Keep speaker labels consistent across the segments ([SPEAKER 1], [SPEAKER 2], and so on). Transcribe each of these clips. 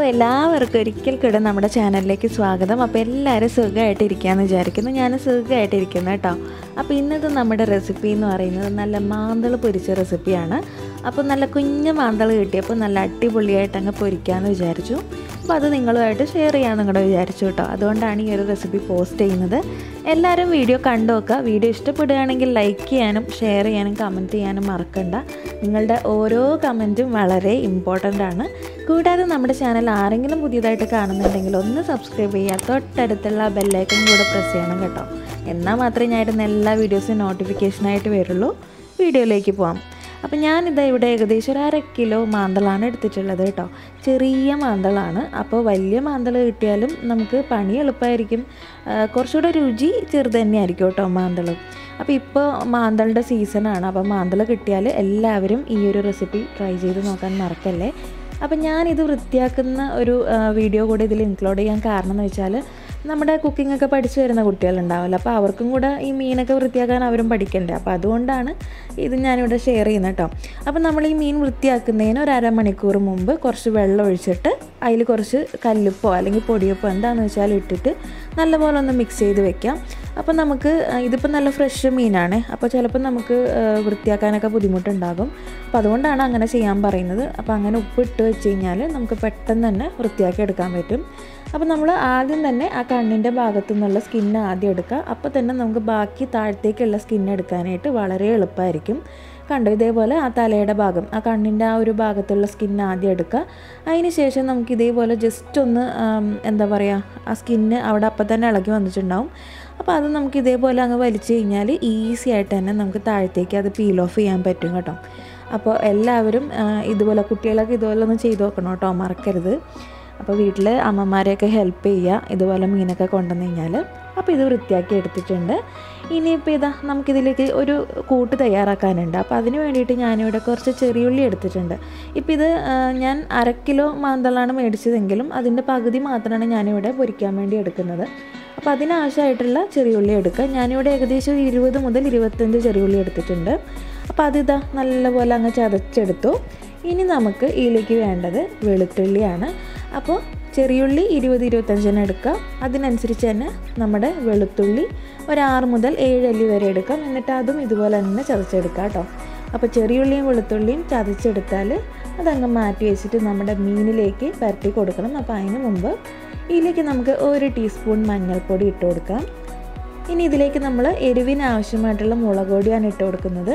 [SPEAKER 1] എല്ലാവർക്കും ഒരിക്കൽ കൂടെ നമ്മുടെ ചാനലിലേക്ക് സ്വാഗതം അപ്പോൾ എല്ലാവരും സുഖമായിട്ടിരിക്കാമെന്ന് വിചാരിക്കുന്നു ഞാൻ സുഖമായിട്ടിരിക്കുന്നു കേട്ടോ അപ്പോൾ ഇന്നത്തെ നമ്മുടെ റെസിപ്പി എന്ന് പറയുന്നത് നല്ല മാന്തൾ പൊരിച്ച റെസിപ്പിയാണ് അപ്പോൾ നല്ല കുഞ്ഞ് മാന്തൾ കിട്ടിയപ്പോൾ നല്ല അടിപൊളിയായിട്ട് അങ്ങ് പൊരിക്കാമെന്ന് വിചാരിച്ചു അപ്പോൾ അത് നിങ്ങളുമായിട്ട് ഷെയർ ചെയ്യാമെന്ന് കൂടെ വിചാരിച്ചു കേട്ടോ അതുകൊണ്ടാണ് ഈ ഒരു റെസിപ്പി പോസ്റ്റ് ചെയ്യുന്നത് എല്ലാവരും വീഡിയോ കണ്ടു നോക്കുക വീഡിയോ ഇഷ്ടപ്പെടുകയാണെങ്കിൽ ലൈക്ക് ചെയ്യാനും ഷെയർ ചെയ്യാനും കമൻറ്റ് ചെയ്യാനും മറക്കണ്ട നിങ്ങളുടെ ഓരോ കമൻറ്റും വളരെ ഇമ്പോർട്ടൻ്റ് ആണ് കൂടാതെ നമ്മുടെ ചാനൽ ആരെങ്കിലും പുതിയതായിട്ട് കാണുന്നുണ്ടെങ്കിൽ ഒന്ന് സബ്സ്ക്രൈബ് ചെയ്യുക തൊട്ടടുത്തുള്ള ബെല്ലൈക്കൺ കൂടെ പ്രസ് ചെയ്യണം കേട്ടോ എന്നാൽ മാത്രമേ ഞാൻ ഇടുന്ന എല്ലാ വീഡിയോസും നോട്ടിഫിക്കേഷനായിട്ട് വരുള്ളൂ വീഡിയോയിലേക്ക് പോകാം അപ്പം ഞാനിതാ ഇവിടെ ഏകദേശം ഒരു അര കിലോ മാന്തളാണ് എടുത്തിട്ടുള്ളത് കേട്ടോ ചെറിയ മാന്തളാണ് അപ്പോൾ വലിയ മാന്തൾ കിട്ടിയാലും നമുക്ക് പണി എളുപ്പമായിരിക്കും ആ, കുറച്ചുകൂടെ രുചി ചെറുത് തന്നെയായിരിക്കും കേട്ടോ മാന്തൾ അപ്പോൾ ഇപ്പോൾ മാന്തളുടെ സീസണാണ് അപ്പോൾ മാന്തൾ കിട്ടിയാൽ എല്ലാവരും ഈ ഒരു റെസിപ്പി ട്രൈ ചെയ്ത് നോക്കാൻ മറക്കല്ലേ അപ്പം ഞാനിത് വൃത്തിയാക്കുന്ന ഒരു ആ, വീഡിയോ കൂടി ഇതിൽ ഇൻക്ലൂഡ് ചെയ്യാൻ കാരണം എന്ന് വെച്ചാൽ നമ്മുടെ കുക്കിംഗ് ഒക്കെ പഠിച്ചു വരുന്ന കുട്ടികളുണ്ടാവില്ല അപ്പോൾ അവർക്കും കൂടെ ഈ മീനൊക്കെ വൃത്തിയാക്കാൻ അവരും പഠിക്കണ്ടേ അപ്പോൾ അതുകൊണ്ടാണ് ഇത് ഞാനിവിടെ ഷെയർ ചെയ്യുന്നത് കേട്ടോ അപ്പോൾ നമ്മൾ ഈ മീൻ വൃത്തിയാക്കുന്നതിന് ഒരു അരമണിക്കൂർ മുമ്പ് കുറച്ച് വെള്ളം ഒഴിച്ചിട്ട് അതിൽ കുറച്ച് കല്ലുപ്പോ അല്ലെങ്കിൽ പൊടിയപ്പോ എന്താണെന്ന് വെച്ചാൽ ഇട്ടിട്ട് നല്ലപോലെ ഒന്ന് മിക്സ് ചെയ്ത് വെക്കാം അപ്പോൾ നമുക്ക് ഇതിപ്പോൾ നല്ല ഫ്രഷ് മീനാണ് അപ്പോൾ ചിലപ്പോൾ നമുക്ക് ആ, വൃത്തിയാക്കാനൊക്കെ ബുദ്ധിമുട്ടുണ്ടാകും അപ്പോൾ അതുകൊണ്ടാണ് അങ്ങനെ ചെയ്യാൻ പറയുന്നത് അപ്പോൾ അങ്ങനെ ഉപ്പിട്ട് വെച്ച് കഴിഞ്ഞാൽ നമുക്ക് പെട്ടെന്ന് തന്നെ വൃത്തിയാക്കി എടുക്കാൻ പറ്റും അപ്പോൾ നമ്മൾ ആദ്യം തന്നെ ആ കണ്ണിൻ്റെ ഭാഗത്തു നിന്നുള്ള സ്കിന്ന് ആദ്യം എടുക്കുക അപ്പോൾ തന്നെ നമുക്ക് ബാക്കി താഴത്തേക്കുള്ള സ്കിന്ന് എടുക്കാനായിട്ട് വളരെ എളുപ്പമായിരിക്കും കണ്ടോ ഇതേപോലെ ആ തലയുടെ ഭാഗം ആ കണ്ണിൻ്റെ ആ ഒരു ഭാഗത്തുള്ള സ്കിന്ന് ആദ്യം എടുക്കുക അതിന് ശേഷം നമുക്ക് ഇതേപോലെ ജസ്റ്റ് ഒന്ന് ആം, എന്താ പറയുക ആ സ്കിന്ന് അവിടെ അപ്പം തന്നെ ഇളകി വന്നിട്ടുണ്ടാവും അപ്പോൾ അത് നമുക്ക് ഇതേപോലെ അങ്ങ് വലിച്ചു കഴിഞ്ഞാൽ ഈസി ആയിട്ട് തന്നെ നമുക്ക് താഴത്തേക്ക് അത് പീൽ ഓഫ് ചെയ്യാൻ പറ്റും കേട്ടോ അപ്പോൾ എല്ലാവരും ആ, ഇതുപോലെ കുട്ടികളൊക്കെ ഇതുപോലെ ഒന്ന് ചെയ്ത് നോക്കണം കേട്ടോ മറക്കരുത് അപ്പോൾ വീട്ടിൽ അമ്മമാരെയൊക്കെ ഹെൽപ്പ് ചെയ്യുക ഇതുപോലെ മീനൊക്കെ കൊണ്ടുവന്ന് കഴിഞ്ഞാൽ അപ്പോൾ ഇത് വൃത്തിയാക്കി എടുത്തിട്ടുണ്ട് ഇനിയിപ്പോൾ ഇതാ നമുക്കിതിലേക്ക് ഒരു കൂട്ട് തയ്യാറാക്കാനുണ്ട് അപ്പോൾ അതിന് വേണ്ടിയിട്ട് ഞാനിവിടെ കുറച്ച് ചെറിയുള്ളി എടുത്തിട്ടുണ്ട് ഇപ്പോൾ ഇത് ആ, ഞാൻ അര കിലോ മാന്തളാണ് മേടിച്ചതെങ്കിലും അതിൻ്റെ പകുതി മാത്രമാണ് ഞാനിവിടെ പൊരിക്കാൻ വേണ്ടി എടുക്കുന്നത് അപ്പോൾ അതിനാവശ്യമായിട്ടുള്ള ചെറിയുള്ളി എടുക്കുക ഞാനിവിടെ ഏകദേശം ഒരു ഇരുപത് മുതൽ ഇരുപത്തഞ്ച് ചെറിയുള്ളി എടുത്തിട്ടുണ്ട് അപ്പോൾ അതിതാ നല്ലപോലെ അങ്ങ് ചതച്ചെടുത്തു ഇനി നമുക്ക് ഇതിലേക്ക് വേണ്ടത് വെളുത്തുള്ളിയാണ് അപ്പോൾ ചെറിയുള്ളി ഇരുപത് ഇരുപത്തഞ്ചിന് എടുക്കുക അതിനനുസരിച്ച് തന്നെ നമ്മുടെ വെളുത്തുള്ളി ഒരു ആറ് മുതൽ ഏഴ് അല്ലി വരെ എടുക്കാം എന്നിട്ട് അതും ഇതുപോലെ തന്നെ ചതച്ചെടുക്കുക കേട്ടോ അപ്പോൾ ചെറിയുള്ളിയും വെളുത്തുള്ളിയും ചതച്ചെടുത്താൽ അതങ്ങ് മാറ്റി വെച്ചിട്ട് നമ്മുടെ മീനിലേക്ക് പരട്ടി കൊടുക്കണം അപ്പോൾ അതിന് മുമ്പ് ഇതിലേക്ക് നമുക്ക് ഒരു ടീസ്പൂൺ മഞ്ഞൾപ്പൊടി ഇട്ട് കൊടുക്കാം ഇനി ഇതിലേക്ക് നമ്മൾ എരിവിന് ആവശ്യമായിട്ടുള്ള മുളക് പൊടിയാണ് ഇട്ട് കൊടുക്കുന്നത്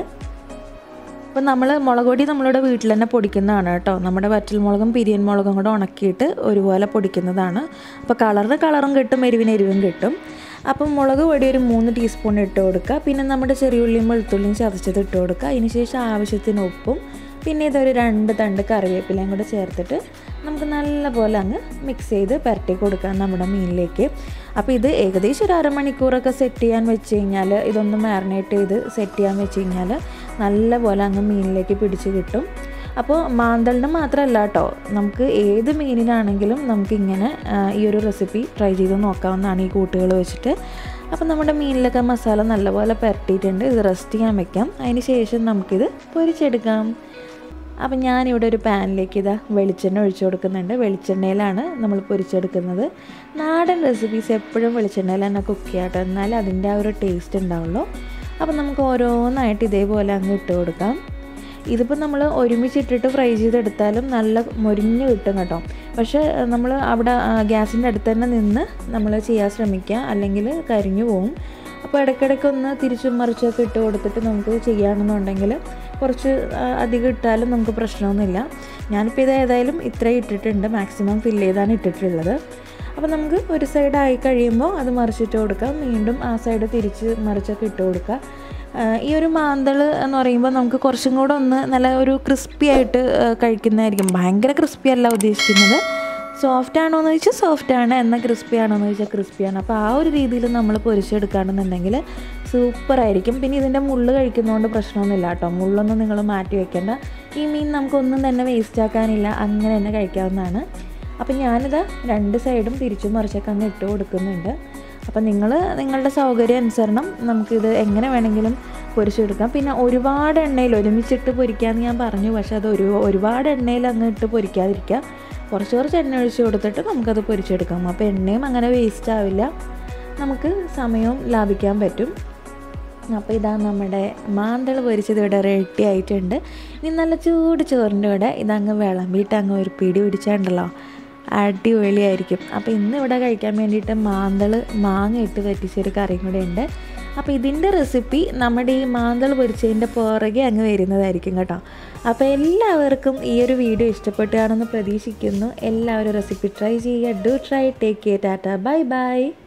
[SPEAKER 1] അപ്പോൾ നമ്മൾ മുളക് പൊടി നമ്മളിവിടെ വീട്ടിൽ തന്നെ പൊടിക്കുന്നതാണ് കേട്ടോ നമ്മുടെ വറ്റൽ മുളകും പിരിയൻ മുളകും കൂടെ ഉണക്കിയിട്ട് ഒരുപോലെ പൊടിക്കുന്നതാണ് അപ്പോൾ കളറിന് കളറും കിട്ടും എരിവിന് എരിവും കിട്ടും അപ്പം മുളക് പൊടി ഒരു മൂന്ന് ടീസ്പൂൺ ഇട്ട് കൊടുക്കുക പിന്നെ നമ്മുടെ ചെറിയുള്ളിയും വെളുത്തുള്ളിയും ചതച്ചത് ഇട്ട് കൊടുക്കുക അതിന് ശേഷം ആവശ്യത്തിന് ഉപ്പും പിന്നെ ഇതൊരു രണ്ട് തണ്ട് കറിവേപ്പിലയും കൂടെ ചേർത്തിട്ട് നമുക്ക് നല്ലപോലെ അങ്ങ് മിക്സ് ചെയ്ത് പുരട്ടി കൊടുക്കാം നമ്മുടെ മീനിലേക്ക് അപ്പോൾ ഇത് ഏകദേശം ഒരു അരമണിക്കൂറൊക്കെ സെറ്റ് ചെയ്യാൻ വെച്ച് കഴിഞ്ഞാൽ ഇതൊന്ന് മാറിനേറ്റ് ചെയ്ത് സെറ്റ് ചെയ്യാൻ വെച്ച് കഴിഞ്ഞാൽ നല്ലപോലെ അങ്ങ് മീനിലേക്ക് പിടിച്ച് കിട്ടും അപ്പോൾ മാന്തളിന് മാത്രമല്ല കേട്ടോ നമുക്ക് ഏത് മീനിനാണെങ്കിലും നമുക്കിങ്ങനെ ആ, ഈ ഒരു റെസിപ്പി ട്രൈ ചെയ്ത് നോക്കാവുന്നതാണ് ഈ കൂട്ടുകൾ വെച്ചിട്ട് അപ്പോൾ നമ്മുടെ മീനിലൊക്കെ മസാല നല്ലപോലെ പുരട്ടിയിട്ടുണ്ട് ഇത് റെസ്റ്റ് ചെയ്യാൻ വെക്കാം അതിന് ശേഷം നമുക്കിത് പൊരിച്ചെടുക്കാം അപ്പം ഞാനിവിടെ ഒരു പാനിലേക്ക് ഇതാ വെളിച്ചെണ്ണ ഒഴിച്ചു കൊടുക്കുന്നുണ്ട് വെളിച്ചെണ്ണയിലാണ് നമ്മൾ പൊരിച്ചെടുക്കുന്നത് നാടൻ റെസിപ്പീസ് എപ്പോഴും വെളിച്ചെണ്ണയിൽ തന്നെ കുക്ക് ചെയ്യാട്ടോ എന്നാലേ അതിൻ്റെ ആ ഒരു ടേസ്റ്റ് ഉണ്ടാവുള്ളൂ അപ്പം നമുക്ക് ഓരോന്നായിട്ട് ഇതേപോലെ അങ്ങ് ഇട്ട് കൊടുക്കാം ഇതിപ്പോൾ നമ്മൾ ഒരുമിച്ചിട്ടിട്ട് ഫ്രൈ ചെയ്തെടുത്താലും നല്ല മൊരിഞ്ഞ് കിട്ടും കേട്ടോ പക്ഷേ നമ്മൾ അവിടെ ഗ്യാസിൻ്റെ അടുത്ത് തന്നെ നിന്ന് നമ്മൾ ചെയ്യാൻ ശ്രമിക്കുക അല്ലെങ്കിൽ കരിഞ്ഞു പോവും അപ്പോൾ ഇടയ്ക്കിടയ്ക്ക് ഒന്ന് തിരിച്ചും മറിച്ചൊക്കെ ഇട്ട് കൊടുത്തിട്ട് നമുക്ക് ചെയ്യുകയാണെന്നുണ്ടെങ്കിൽ കുറച്ച് ആ, അധികം ഇട്ടാലും നമുക്ക് പ്രശ്നമൊന്നുമില്ല ഞാനിപ്പോൾ ഇത് ഏതായാലും ഇത്രയും ഇട്ടിട്ടുണ്ട് മാക്സിമം ഫില്ല് ചെയ്താണ് ഇട്ടിട്ടുള്ളത് അപ്പോൾ നമുക്ക് ഒരു സൈഡ് ആയി കഴിയുമ്പോൾ അത് മറിച്ചിട്ട് കൊടുക്കാം വീണ്ടും ആ സൈഡ് തിരിച്ച് മറിച്ചൊക്കെ ഇട്ട് കൊടുക്കുക ആ, ഈ ഒരു മാന്തൾ എന്ന് പറയുമ്പോൾ നമുക്ക് കുറച്ചും കൂടെ ഒന്ന് നല്ല ഒരു ക്രിസ്പി ആയിട്ട് ആ, കഴിക്കുന്നതായിരിക്കും ഭയങ്കര ക്രിസ്പി അല്ല ഉദ്ദേശിക്കുന്നത് സോഫ്റ്റ് ആണോ എന്ന് ചോദിച്ചാൽ സോഫ്റ്റ് ആണ് എന്നാൽ ക്രിസ്പി ആണോ എന്ന് ചോദിച്ചാൽ ക്രിസ്പിയാണ് അപ്പോൾ ആ ഒരു രീതിയിൽ നമ്മൾ പൊരിച്ചെടുക്കുകയാണെന്നുണ്ടെങ്കിൽ സൂപ്പറായിരിക്കും പിന്നെ ഇതിൻ്റെ മുള്ള് കഴിക്കുന്നതുകൊണ്ട് പ്രശ്നമൊന്നുമില്ല കേട്ടോ മുള്ളൊന്നും നിങ്ങൾ മാറ്റി വെക്കേണ്ട ഈ മീൻ നമുക്കൊന്നും തന്നെ വേസ്റ്റ് ആക്കാനില്ല അങ്ങനെ തന്നെ കഴിക്കാവുന്നതാണ് അപ്പം ഞാനിത് രണ്ട് സൈഡും തിരിച്ചും മറിച്ചൊക്കെ അങ്ങ് ഇട്ട് കൊടുക്കുന്നുണ്ട് അപ്പം നിങ്ങൾ നിങ്ങളുടെ സൗകര്യം അനുസരണം നമുക്കിത് എങ്ങനെ വേണമെങ്കിലും പൊരിച്ചെടുക്കാം പിന്നെ ഒരുപാട് എണ്ണയിൽ ഒരുമിച്ചിട്ട് പൊരിക്കാമെന്ന് ഞാൻ പറഞ്ഞു പക്ഷേ അത് ഒരു ഒരുപാട് എണ്ണയിൽ അങ്ങ് ഇട്ട് പൊരിക്കാതിരിക്കുക കുറച്ച് കുറച്ച് എണ്ണ ഒഴിച്ച് കൊടുത്തിട്ട് നമുക്കത് പൊരിച്ചെടുക്കാം അപ്പോൾ എണ്ണയും അങ്ങനെ വേസ്റ്റ് ആവില്ല നമുക്ക് സമയവും ലാഭിക്കാൻ പറ്റും അപ്പോൾ ഇതാ നമ്മുടെ മാന്തൾ പൊരിച്ചത് ഇവിടെ റെഡി ആയിട്ടുണ്ട് ഇനി നല്ല ചൂട് ചോറിൻ്റെ കൂടെ ഇതങ്ങ് വിളമ്പിയിട്ട് അങ്ങ് ഒരു പിടി പിടിച്ചാണ്ടല്ലോ അടിപൊളിയായിരിക്കും അപ്പോൾ ഇന്ന് ഇവിടെ കഴിക്കാൻ വേണ്ടിയിട്ട് മാന്തൾ മാങ്ങ ഇട്ട് പറ്റിച്ചൊരു കറിയും കൂടെ ഉണ്ട് അപ്പോൾ ഇതിൻ്റെ റെസിപ്പി നമ്മുടെ ഈ മാന്തൾ പൊരിച്ചതിൻ്റെ പുറകെ അങ്ങ് വരുന്നതായിരിക്കും കേട്ടോ അപ്പോൾ എല്ലാവർക്കും ഈ ഒരു വീഡിയോ ഇഷ്ടപ്പെട്ടുകയാണെന്ന് പ്രതീക്ഷിക്കുന്നു എല്ലാവരും റെസിപ്പി ട്രൈ ചെയ്യുക do try take care tata bye by